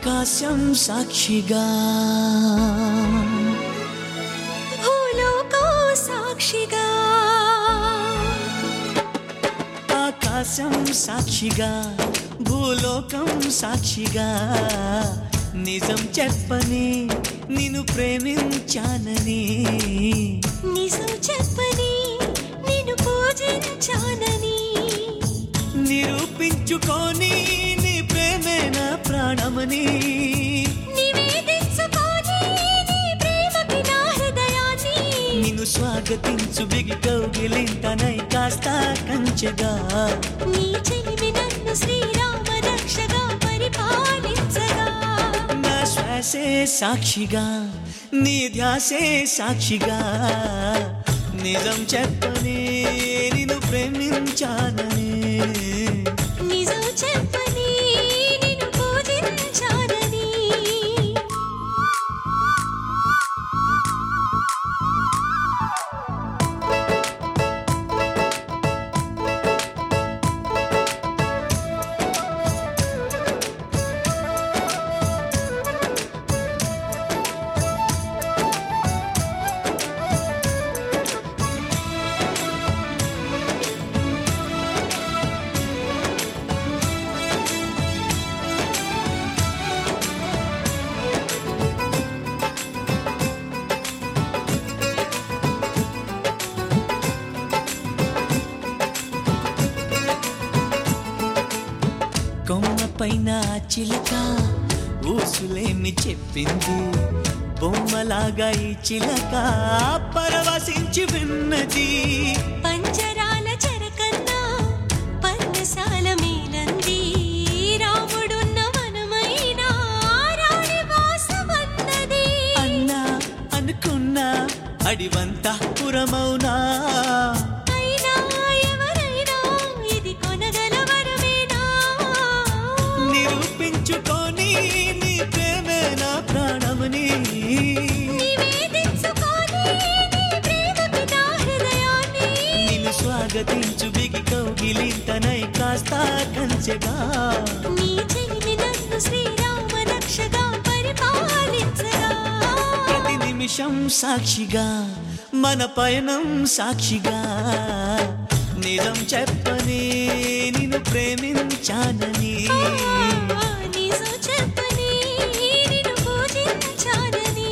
ఆకాశం సాక్షిగా భూలోకం సాక్షిగా ఆకాశం సాక్షిగా భూలోకం సాక్షిగా నిజం చెప్పని నిన్ను ప్రేమించానని నిజం చెప్పని నిన్ను పూజించానని నిరూపించుకొని నీ ప్రేమే నా ప్రాణమని నివేదించుకొని నీ ప్రేమకి నా హృదయాన్ని నిన్ను స్వాగతించు బిగి కౌగిలింతనై కాస్త కంచెగా నీ చెలిమి నన్ను శ్రీరామ రక్షగా పరిపాలించగా నా శ్వాసే సాక్షిగా నీ ధ్యాసే సాక్షిగా నిజం చెప్పని నిన్ను ప్రేమించానని నిజం చెప్పని నిన్ను పూజించానని కొమ్మ పైన చిలక ఊసులేమి చెప్పింది బొమ్మలాగా ఈ చిలక పరవశించి విన్నది పంజరాల చెరకన్నా పర్ణశాల మేలంది రాముడున్న వనమైనా రాణి వాసమన్నది అన్నా అనుకున్నా అడివంతా పురమౌనా అయినా ఎవరైనా ఇది కొనగల వరమేనా నిరూపించుకొని నీ ప్రేమే నా ప్రాణమని నివేదించుకొని నీ ప్రేమకి నా హృదయాన్ని నిన్ను స్వాగతించు బిగి కౌగిలింతనై కాస్త కంచెగా నీ చెలిమి నన్ను శ్రీరామ రక్షగా పరిపాలించగా ప్రతి నిమిషం సాక్షిగా మన పయనం సాక్షిగా నిజం చెప్పని నిన్ను ప్రేమించానని నిజం చెప్పని నిన్ను పూజించానని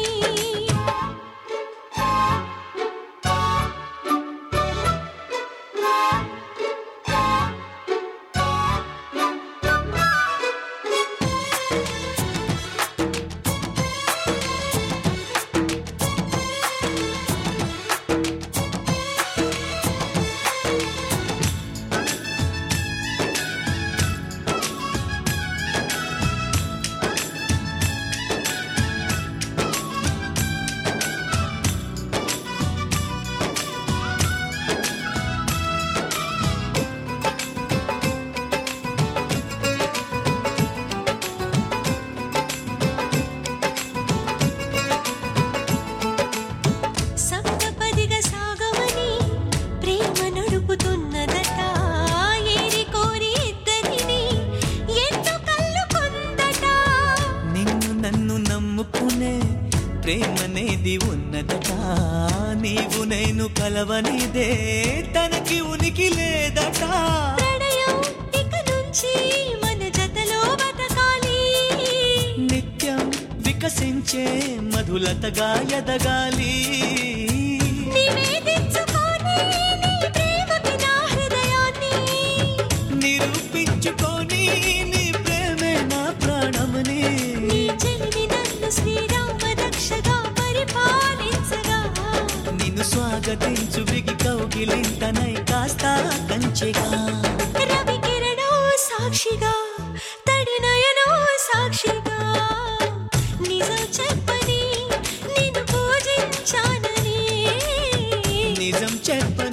సప్తపదిగా సాగమని ప్రేమ నడుపుతున్నదట ఏరి కోరి ఇద్దరిని ఎన్నో కళ్ళు కొందట నిన్ను నన్ను నమ్ముకునే ప్రేమనేది ఉన్నదట నీవు నేను కలవనిదే తనకి ఉనికి లేదట ప్రణయం ఇక నుంచి మన జతలో బతకాలి నిత్యం వికసించే మధులతగా ఎదగాలి నివేదించుకొని నీ ప్రేమకి నా హృదయాన్ని నిరూపించుకొని నీ ప్రేమే నా ప్రాణమని నీ చెలిమి నన్ను శ్రీరామ రక్షగా పరిపాలించగా నిన్ను స్వాగతించు బిగి కౌగిలింతనై కాస్త కంచెగా రవి కిరణం సాక్షిగా తడి నయనం సాక్షిగా నిజం చెప్పని నిన్ను పూజించానని నిజం చెప్ప